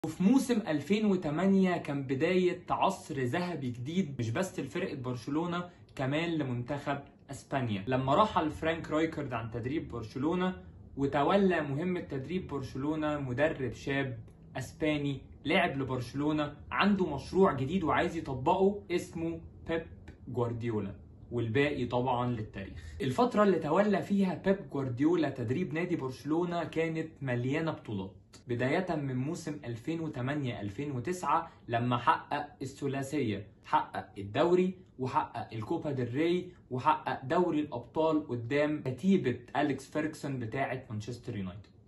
وفي موسم 2008 كان بداية عصر ذهبي جديد مش بس لفرقة برشلونة كمان لمنتخب اسبانيا لما رحل فرانك رايكرد عن تدريب برشلونة وتولى مهمة تدريب برشلونة مدرب شاب اسباني لاعب لبرشلونة عنده مشروع جديد وعايز يطبقه اسمه بيب جوارديولا والباقي طبعا للتاريخ الفترة اللي تولى فيها بيب جوارديولا تدريب نادي برشلونة كانت مليانة بطولات بداية من موسم 2008-2009 لما حقق الثلاثية حقق الدوري وحقق الكوبا ديل ري وحقق دوري الأبطال قدام كتيبة أليكس فيركسون بتاعة مانشستر يونايتد